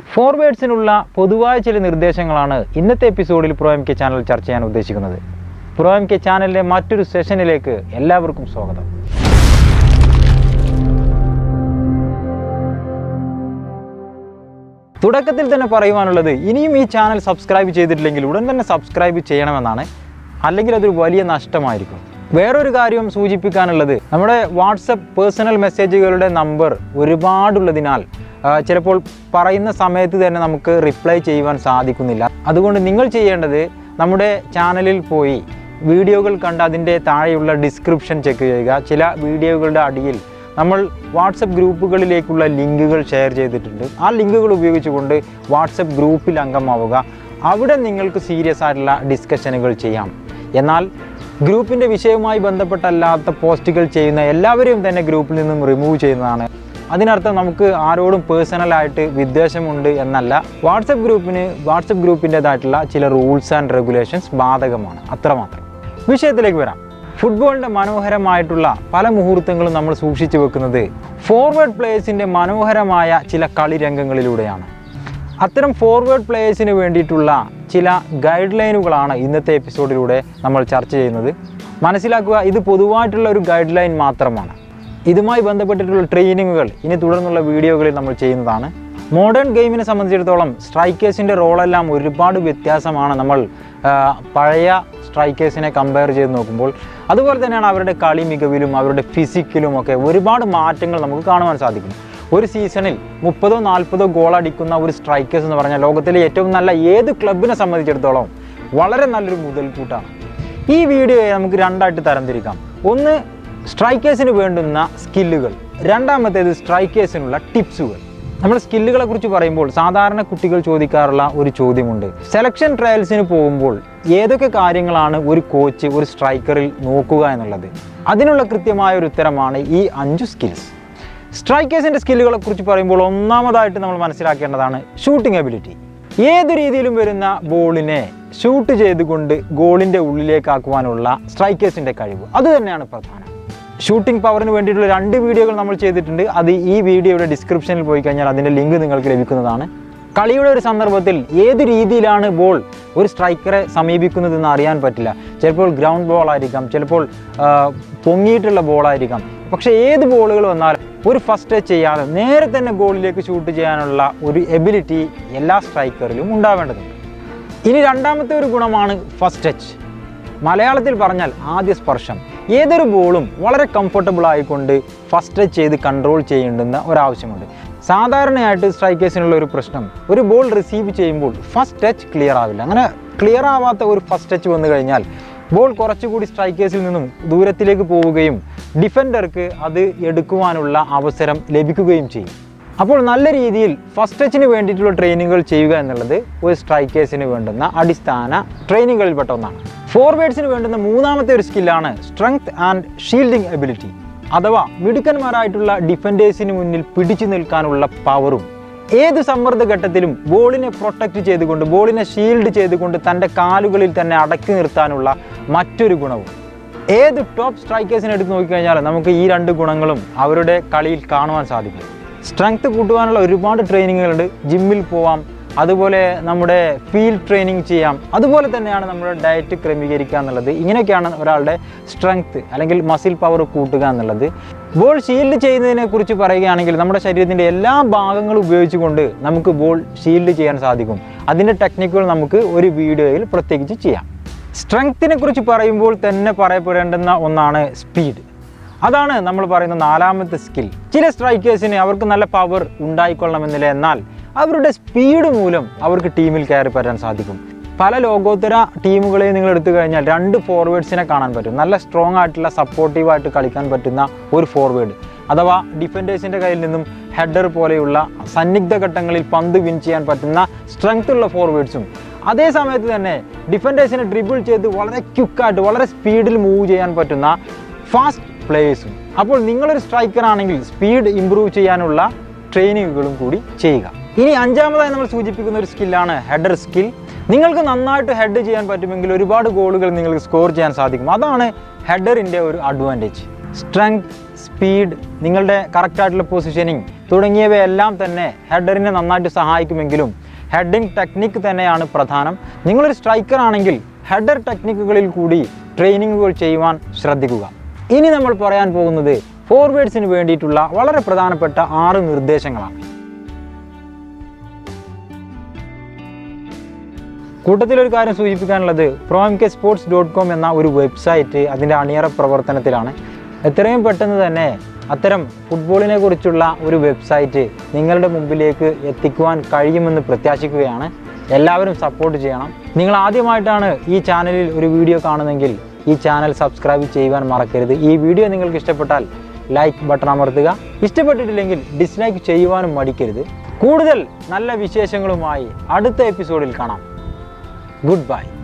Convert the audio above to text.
ഫോർവേഡ്സിനുള്ള പൊതുവായ ചില നിർദ്ദേശങ്ങളാണ് ഇന്നത്തെ എപ്പിസോഡിൽ പ്രോ എം കെ ചാനൽ ചർച്ച ചെയ്യാൻ ഉദ്ദേശിക്കുന്നത് പ്രോ എം കെ ചാനലിലെ മറ്റൊരു സെഷനിലേക്ക് എല്ലാവർക്കും സ്വാഗതം തുടക്കത്തിൽ തന്നെ പറയുവാനുള്ളത് ഇനിയും ഈ ചാനൽ സബ്സ്ക്രൈബ് ചെയ്തിട്ടില്ലെങ്കിൽ ഉടൻ തന്നെ സബ്സ്ക്രൈബ് ചെയ്യണമെന്നാണ് അല്ലെങ്കിൽ അതൊരു വലിയ നഷ്ടമായിരിക്കും വേറൊരു കാര്യം സൂചിപ്പിക്കാനുള്ളത് നമ്മുടെ വാട്സപ്പ് പേഴ്സണൽ മെസ്സേജുകളുടെ നമ്പർ ഒരുപാടുള്ളതിനാൽ ആ, ചിലപ്പോൾ പറയുന്ന സമയത്ത് തന്നെ നമുക്ക് റിപ്ലൈ ചെയ്യുവാൻ സാധിക്കുന്നില്ല അതുകൊണ്ട് നിങ്ങൾ ചെയ്യേണ്ടത് നമ്മുടെ ചാനലിൽ പോയി വീഡിയോകൾ കണ്ട് അതിൻ്റെ താഴെയുള്ള ഡിസ്ക്രിപ്ഷൻ ചെക്ക് ചെയ്യുക ചില വീഡിയോകളുടെ അടിയിൽ നമ്മൾ വാട്സപ്പ് ഗ്രൂപ്പുകളിലേക്കുള്ള ലിങ്കുകൾ ഷെയർ ചെയ്തിട്ടുണ്ട് ആ ലിങ്കുകൾ ഉപയോഗിച്ചുകൊണ്ട് വാട്സപ്പ് ഗ്രൂപ്പിൽ അംഗമാവുക അവിടെ നിങ്ങൾക്ക് സീരിയസ് ആയിട്ടുള്ള ഡിസ്കഷനുകൾ ചെയ്യാം എന്നാൽ ഗ്രൂപ്പിൻ്റെ വിഷയവുമായി ബന്ധപ്പെട്ടല്ലാത്ത പോസ്റ്റുകൾ ചെയ്യുന്ന എല്ലാവരെയും തന്നെ ഗ്രൂപ്പിൽ നിന്നും റിമൂവ് ചെയ്യുന്നതാണ് അതിനർത്ഥം നമുക്ക് ആരോടും പേഴ്സണലായിട്ട് വിദ്വേഷമുണ്ട് എന്നല്ല വാട്സപ്പ് ഗ്രൂപ്പിന് വാട്സപ്പ് ഗ്രൂപ്പിൻ്റെതായിട്ടുള്ള ചില റൂൾസ് ആൻഡ് റെഗുലേഷൻസ് ബാധകമാണ് അത്രമാത്രം വിഷയത്തിലേക്ക് വരാം ഫുട്ബോളിൻ്റെ മനോഹരമായിട്ടുള്ള പല മുഹൂർത്തങ്ങളും നമ്മൾ സൂക്ഷിച്ചു വെക്കുന്നത് ഫോർവേഡ് പ്ലേയേഴ്സിൻ്റെ മനോഹരമായ ചില കളി രംഗങ്ങളിലൂടെയാണ് അത്തരം ഫോർവേഡ് പ്ലേയേഴ്സിന് വേണ്ടിയിട്ടുള്ള ചില ഗൈഡ് ലൈനുകളാണ് ഇന്നത്തെ എപ്പിസോഡിലൂടെ നമ്മൾ ചർച്ച ചെയ്യുന്നത് മനസ്സിലാക്കുക ഇത് പൊതുവായിട്ടുള്ള ഒരു ഗൈഡ് ലൈൻ മാത്രമാണ് ഇതുമായി ബന്ധപ്പെട്ടിട്ടുള്ള ട്രെയിനിങ്ങുകൾ ഇനി തുടർന്നുള്ള വീഡിയോകളിൽ നമ്മൾ ചെയ്യുന്നതാണ് മോഡേൺ ഗെയിമിനെ സംബന്ധിച്ചിടത്തോളം സ്ട്രൈക്കേഴ്സിൻ്റെ റോളെല്ലാം ഒരുപാട് വ്യത്യാസമാണ് നമ്മൾ ആ, പഴയ സ്ട്രൈക്കേഴ്സിനെ കമ്പയർ ചെയ്ത് നോക്കുമ്പോൾ അതുപോലെ തന്നെയാണ് അവരുടെ കളി മികവിലും അവരുടെ ഫിസിക്കലും ഒക്കെ ഒരുപാട് മാറ്റങ്ങൾ നമുക്ക് കാണുവാൻ സാധിക്കും ഒരു സീസണിൽ മുപ്പതോ നാൽപ്പതോ ഗോൾ അടിക്കുന്ന ഒരു സ്ട്രൈക്കേഴ്സ് എന്ന് പറഞ്ഞാൽ ലോകത്തിലെ ഏറ്റവും നല്ല ഏത് ക്ലബിനെ സംബന്ധിച്ചിടത്തോളം വളരെ നല്ലൊരു മുതൽക്കൂട്ടാണ് ഈ വീഡിയോയെ നമുക്ക് രണ്ടായിട്ട് തരംതിരിക്കാം ഒന്ന് സ്ട്രൈക്കേഴ്സിന് വേണ്ടുന്ന സ്കില്ലുകൾ രണ്ടാമത്തേത് സ്ട്രൈക്കേഴ്സിനുള്ള ടിപ്സുകൾ നമ്മൾ സ്കില്ലുകളെ കുറിച്ച് പറയുമ്പോൾ സാധാരണ കുട്ടികൾ ചോദിക്കാറുള്ള ഒരു ചോദ്യമുണ്ട് സെലക്ഷൻ ട്രയൽസിന് പോകുമ്പോൾ ഏതൊക്കെ കാര്യങ്ങളാണ് ഒരു കോച്ച് ഒരു സ്ട്രൈക്കറിൽ നോക്കുക എന്നുള്ളത് അതിനുള്ള കൃത്യമായ ഒരു ഉത്തരമാണ് ഈ അഞ്ചു സ്കിൽസ് സ്ട്രൈക്കേഴ്സിൻ്റെ സ്കില്ലുകളെ കുറിച്ച് പറയുമ്പോൾ ഒന്നാമതായിട്ട് നമ്മൾ മനസ്സിലാക്കേണ്ടതാണ് ഷൂട്ടിംഗ് എബിലിറ്റി ഏത് രീതിയിലും വരുന്ന ബോളിനെ ഷൂട്ട് ചെയ്തുകൊണ്ട് ഗോളിൻ്റെ ഉള്ളിലേക്കാക്കുവാനുള്ള സ്ട്രൈക്കേഴ്സിൻ്റെ കഴിവ് അത് തന്നെയാണ് പ്രധാനം ഷൂട്ടിംഗ് പവറിന് വേണ്ടിയിട്ടുള്ള രണ്ട് വീഡിയോകൾ നമ്മൾ ചെയ്തിട്ടുണ്ട് അത് ഈ വീഡിയോയുടെ ഡിസ്ക്രിപ്ഷനിൽ പോയി കഴിഞ്ഞാൽ അതിൻ്റെ ലിങ്ക് നിങ്ങൾക്ക് ലഭിക്കുന്നതാണ് കളിയുടെ ഒരു സന്ദർഭത്തിൽ ഏത് രീതിയിലാണ് ബോൾ ഒരു സ്ട്രൈക്കറെ സമീപിക്കുന്നതെന്ന് അറിയാൻ പറ്റില്ല ചിലപ്പോൾ ഗ്രൗണ്ട് ബോൾ ആയിരിക്കാം ചിലപ്പോൾ ആ, പൊങ്ങിയിട്ടുള്ള ബോളായിരിക്കാം പക്ഷേ ഏത് ബോളുകൾ വന്നാലും ഒരു ഫസ്റ്റ് ടച്ച് ചെയ്യാതെ നേരെ തന്നെ ഗോളിലേക്ക് ഷൂട്ട് ചെയ്യാനുള്ള ഒരു എബിലിറ്റി എല്ലാ സ്ട്രൈക്കറിലും ഉണ്ടാവേണ്ടതുണ്ട് ഇനി രണ്ടാമത്തെ ഒരു ഗുണമാണ് ഫസ്റ്റ് ടച്ച് മലയാളത്തിൽ പറഞ്ഞാൽ ആദ്യ സ്പർശം ഏതൊരു ബോളും വളരെ കംഫർട്ടബിൾ ആയിക്കൊണ്ട് ഫസ്റ്റ് ടച്ച് ചെയ്ത് കൺട്രോൾ ചെയ്യേണ്ടുന്ന ഒരാവശ്യമുണ്ട് സാധാരണയായിട്ട് സ്ട്രൈക്കേഴ്സിനുള്ള ഒരു പ്രശ്നം ഒരു ബോൾ റിസീവ് ചെയ്യുമ്പോൾ ഫസ്റ്റ് ടച്ച് ക്ലിയർ ആവില്ല അങ്ങനെ ക്ലിയർ ആവാത്ത ഒരു ഫസ്റ്റ് ടച്ച് വന്നു കഴിഞ്ഞാൽ ബോൾ കുറച്ചുകൂടി സ്ട്രൈക്കേഴ്സിൽ നിന്നും ദൂരത്തിലേക്ക് പോവുകയും ഡിഫൻഡർക്ക് അത് എടുക്കുവാനുള്ള അവസരം ലഭിക്കുകയും ചെയ്യും അപ്പോൾ നല്ല രീതിയിൽ ഫസ്റ്റ് ടച്ചിന് വേണ്ടിയിട്ടുള്ള ട്രെയിനിങ്ങുകൾ ചെയ്യുക എന്നുള്ളത് ഒരു സ്ട്രൈക്കേഴ്സിന് വേണ്ടുന്ന അടിസ്ഥാന ട്രെയിനിങ്ങുകളിൽപ്പെട്ട ഒന്നാണ് ഫോർവേഡ്സിന് വേണ്ടുന്ന മൂന്നാമത്തെ ഒരു സ്കില്ലാണ് സ്ട്രെങ്ത് ആൻഡ് ഷീൽഡിംഗ് എബിലിറ്റി അഥവാ മിടുക്കന്മാരായിട്ടുള്ള ഡിഫൻഡേഴ്സിന് മുന്നിൽ പിടിച്ചു നിൽക്കാനുള്ള പവറും ഏത് സമ്മർദ്ദ ഘട്ടത്തിലും ബോളിനെ പ്രൊട്ടക്റ്റ് ചെയ്തുകൊണ്ട് ബോളിനെ ഷീൽഡ് ചെയ്തുകൊണ്ട് തൻ്റെ കാലുകളിൽ തന്നെ അടക്കി നിർത്താനുള്ള മറ്റൊരു ഗുണവും ഏത് ടോപ്പ് സ്ട്രൈക്കേഴ്സിനെ എടുത്ത് നോക്കിക്കഴിഞ്ഞാൽ നമുക്ക് ഈ രണ്ട് ഗുണങ്ങളും അവരുടെ കളിയിൽ കാണുവാൻ സാധിക്കും സ്ട്രെങ്ത് കൂട്ടുവാനുള്ള ഒരുപാട് ട്രെയിനിങ്ങുകളുണ്ട് ജിമ്മിൽ പോവാം അതുപോലെ നമ്മുടെ ഫീൽഡ് ട്രെയിനിങ് ചെയ്യാം അതുപോലെ തന്നെയാണ് നമ്മുടെ ഡയറ്റ് ക്രമീകരിക്കുക എന്നുള്ളത് ഇങ്ങനെയൊക്കെയാണ് ഒരാളുടെ സ്ട്രെങ്ത് അല്ലെങ്കിൽ മസിൽ പവർ കൂട്ടുക എന്നുള്ളത് ബോൾ ഷീൽഡ് ചെയ്യുന്നതിനെ കുറിച്ച് പറയുകയാണെങ്കിൽ നമ്മുടെ ശരീരത്തിൻ്റെ എല്ലാ ഭാഗങ്ങളും ഉപയോഗിച്ചുകൊണ്ട് നമുക്ക് ബോൾ ഷീൽഡ് ചെയ്യാൻ സാധിക്കും അതിൻ്റെ ടെക്നിക്കുകൾ നമുക്ക് ഒരു വീഡിയോയിൽ പ്രത്യേകിച്ച് ചെയ്യാം സ്ട്രെങ്ത്തിനെ കുറിച്ച് പറയുമ്പോൾ തന്നെ പറയപ്പെടേണ്ടുന്ന ഒന്നാണ് സ്പീഡ് അതാണ് നമ്മൾ പറയുന്ന നാലാമത്തെ സ്കിൽ ചില സ്ട്രൈക്കേഴ്സിന് അവർക്ക് നല്ല പവർ ഉണ്ടായിക്കൊള്ളണമെന്നില്ല എന്നാൽ അവരുടെ സ്പീഡ് മൂലം അവർക്ക് ടീമിൽ കയറി പറ്റാൻ സാധിക്കും പല ലോകോത്തര ടീമുകളെ നിങ്ങൾ എടുത്തു കഴിഞ്ഞാൽ രണ്ട് ഫോർവേഡ്സിനെ കാണാൻ പറ്റും നല്ല സ്ട്രോങ് ആയിട്ടുള്ള സപ്പോർട്ടീവായിട്ട് കളിക്കാൻ പറ്റുന്ന ഒരു ഫോർവേഡ് അഥവാ ഡിഫൻഡേഴ്സിൻ്റെ കയ്യിൽ നിന്നും ഹെഡർ പോലെയുള്ള സന്നിഗ്ധ ഘട്ടങ്ങളിൽ പന്ത് വിൻ ചെയ്യാൻ പറ്റുന്ന സ്ട്രെങ്ത് ഉള്ള ഫോർവേഡ്സും അതേ സമയത്ത് തന്നെ ഡിഫൻഡേഴ്സിനെ ഡ്രിബിൾ ചെയ്ത് വളരെ ക്വിക്കായിട്ട് വളരെ സ്പീഡിൽ മൂവ് ചെയ്യാൻ പറ്റുന്ന ഫാസ്റ്റ് പ്ലേയേഴ്സും അപ്പോൾ നിങ്ങളൊരു സ്ട്രൈക്കർ ആണെങ്കിൽ സ്പീഡ് ഇമ്പ്രൂവ് ചെയ്യാനുള്ള ട്രെയിനിങ്ങുകളും കൂടി ചെയ്യുക ഇനി അഞ്ചാമതായി നമ്മൾ സൂചിപ്പിക്കുന്ന ഒരു സ്കില്ലാണ് ഹെഡർ സ്കിൽ നിങ്ങൾക്ക് നന്നായിട്ട് ഹെഡ് ചെയ്യാൻ പറ്റുമെങ്കിൽ ഒരുപാട് ഗോളുകൾ നിങ്ങൾക്ക് സ്കോർ ചെയ്യാൻ സാധിക്കും അതാണ് ഹെഡറിൻ്റെ ഒരു അഡ്വാൻറ്റേജ് സ്ട്രെങ്ത് സ്പീഡ് നിങ്ങളുടെ കറക്റ്റായിട്ടുള്ള പൊസിഷനിങ് തുടങ്ങിയവയെല്ലാം തന്നെ ഹെഡറിനെ നന്നായിട്ട് സഹായിക്കുമെങ്കിലും ഹെഡിങ് ടെക്നിക്ക് തന്നെയാണ് പ്രധാനം നിങ്ങളൊരു സ്ട്രൈക്കർ ആണെങ്കിൽ ഹെഡർ ടെക്നിക്കുകളിൽ കൂടി ട്രെയിനിങ്ങുകൾ ചെയ്യുവാൻ ശ്രദ്ധിക്കുക ഇനി നമ്മൾ പറയാൻ പോകുന്നത് ഫോർവേഡ്സിന് വേണ്ടിയിട്ടുള്ള വളരെ പ്രധാനപ്പെട്ട ആറ് നിർദ്ദേശങ്ങളാണ് കൂട്ടത്തിലൊരു കാര്യം സൂചിപ്പിക്കാനുള്ളത് pro M K sports dot com എന്ന ഒരു വെബ്സൈറ്റ് അതിൻ്റെ അണിയറ പ്രവർത്തനത്തിലാണ് എത്രയും പെട്ടെന്ന് തന്നെ അത്തരം ഫുട്ബോളിനെ കുറിച്ചുള്ള ഒരു വെബ്സൈറ്റ് നിങ്ങളുടെ മുമ്പിലേക്ക് എത്തിക്കുവാൻ കഴിയുമെന്ന് പ്രത്യാശിക്കുകയാണ് എല്ലാവരും സപ്പോർട്ട് ചെയ്യണം നിങ്ങൾ ആദ്യമായിട്ടാണ് ഈ ചാനലിൽ ഒരു വീഡിയോ കാണുന്നതെങ്കിൽ ഈ ചാനൽ സബ്സ്ക്രൈബ് ചെയ്യുവാൻ മറക്കരുത് ഈ വീഡിയോ നിങ്ങൾക്ക് ഇഷ്ടപ്പെട്ടാൽ ലൈക്ക് ബട്ടൺ അമർത്തുക ഇഷ്ടപ്പെട്ടിട്ടില്ലെങ്കിൽ ഡിസ്ലൈക്ക് ചെയ്യുവാനും മടിക്കരുത് കൂടുതൽ നല്ല വിശേഷങ്ങളുമായി അടുത്ത എപ്പിസോഡിൽ കാണാം ഗുഡ് ബൈ